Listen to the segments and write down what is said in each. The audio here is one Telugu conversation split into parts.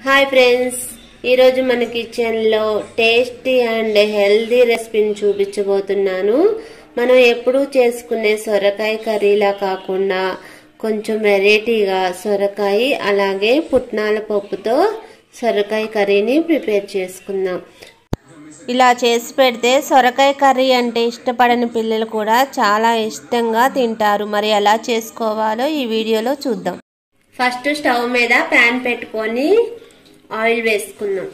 హాయ్ ఫ్రెండ్స్ ఈరోజు మన కిచెన్లో టేస్టీ అండ్ హెల్దీ రెసిపీని చూపించబోతున్నాను మనం ఎప్పుడూ చేసుకునే సొరకాయ కర్రీలా కాకుండా కొంచెం వెరైటీగా సొరకాయ అలాగే పుట్నాల పప్పుతో సొరకాయ కర్రీని ప్రిపేర్ చేసుకుందాం ఇలా చేసి పెడితే సొరకాయ కర్రీ అంటే ఇష్టపడని పిల్లలు కూడా చాలా ఇష్టంగా తింటారు మరి ఎలా చేసుకోవాలో ఈ వీడియోలో చూద్దాం ఫస్ట్ స్టవ్ మీద ప్యాన్ పెట్టుకొని ఆయిల్ వేసుకుందాం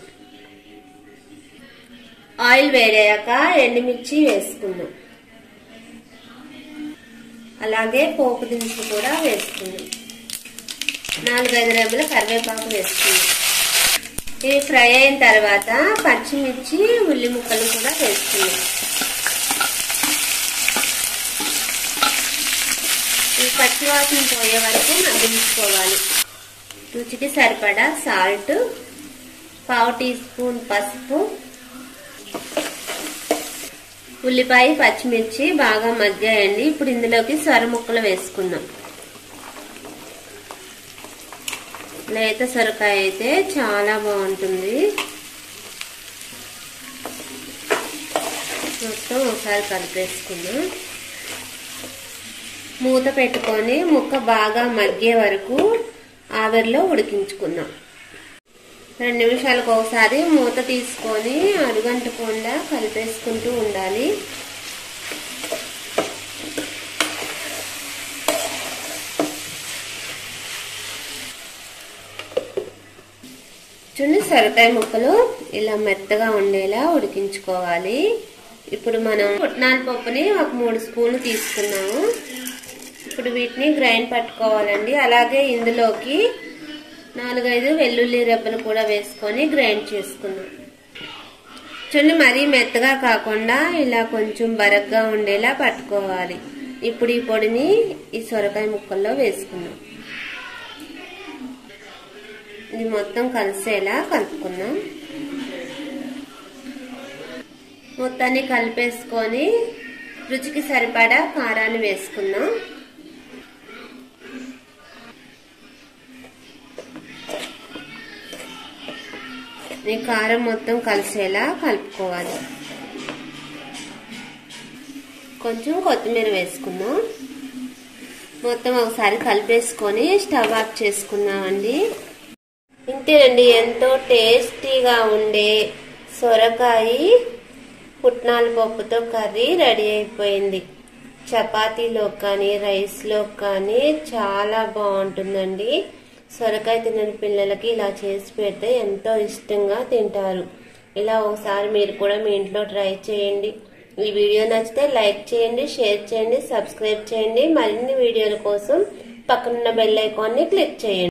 ఆయిల్ వేడాక ఎండుమిర్చి వేసుకుందాం అలాగే పోపు దినుసులు కూడా వేసుకుందాం నాలుగైదు రెబ్బల కరివేపాకు వేసుకుందాం ఇవి ఫ్రై అయిన తర్వాత పచ్చిమిర్చి ఉల్లి ముక్కలు కూడా వేసుకుందాం ఈ పచ్చివాసన పోయే వరకు మగ్గించుకోవాలి రుచికి సరిపడా సాల్ట్ పావు టీ స్పూన్ పసుపు ఉల్లిపాయ పచ్చిమిర్చి బాగా మగ్గాయండి ఇప్పుడు ఇందులోకి సొర ముక్కలు వేసుకుందాం లేత సొరకాయ అయితే చాలా బాగుంటుంది మొత్తం ఒకసారి కలిపేసుకుందాం మూత పెట్టుకొని ముక్క బాగా మగ్గే వరకు ఆవిరిలో ఉడికించుకుందాం రెండు నిమిషాలకు ఒకసారి మూత తీసుకొని అడుగంటకుండా కలిపేసుకుంటూ ఉండాలి చూడండి సొరకాయ ముక్కలు ఇలా మెత్తగా ఉండేలా ఉడికించుకోవాలి ఇప్పుడు మనం పుట్నాల పప్పుని ఒక మూడు స్పూన్లు తీసుకున్నాము ఇప్పుడు వీటిని గ్రైండ్ పట్టుకోవాలండి అలాగే ఇందులోకి నాలుగైదు వెల్లుల్లి రెబ్బలు కూడా వేసుకొని గ్రైండ్ చేసుకుందాం చూడండి మరీ మెత్తగా కాకుండా ఇలా కొంచెం బరగ్గా ఉండేలా పట్టుకోవాలి ఇప్పుడు ఈ పొడిని ఈ సొరకాయ ముక్కల్లో వేసుకుందాం ఇది మొత్తం కలిసేలా కలుపుకుందాం మొత్తాన్ని కలిపేసుకొని రుచికి సరిపడా కారాన్ని వేసుకుందాం ఈ కారం మొత్తం కలిసేలా కలుపుకోవాలి కొంచెం కొత్తిమీర వేసుకుందాం మొత్తం ఒకసారి కలిపేసుకొని స్టవ్ ఆఫ్ చేసుకుందామండి ఇంతేనండి ఎంతో టేస్టీగా ఉండే సొరకాయ పుట్నాల పప్పుతో కర్రీ రెడీ అయిపోయింది చపాతీలో కానీ రైస్లో కానీ చాలా బాగుంటుందండి సొరకాయ తినని పిల్లలకి ఇలా చేసి పెడితే ఎంతో ఇష్టంగా తింటారు ఇలా ఒకసారి మీరు కూడా మీ ఇంట్లో ట్రై చేయండి ఈ వీడియో నచ్చితే లైక్ చేయండి షేర్ చేయండి సబ్స్క్రైబ్ చేయండి మరిన్ని వీడియోల కోసం పక్కనున్న బెల్ ఐకాన్ని క్లిక్ చేయండి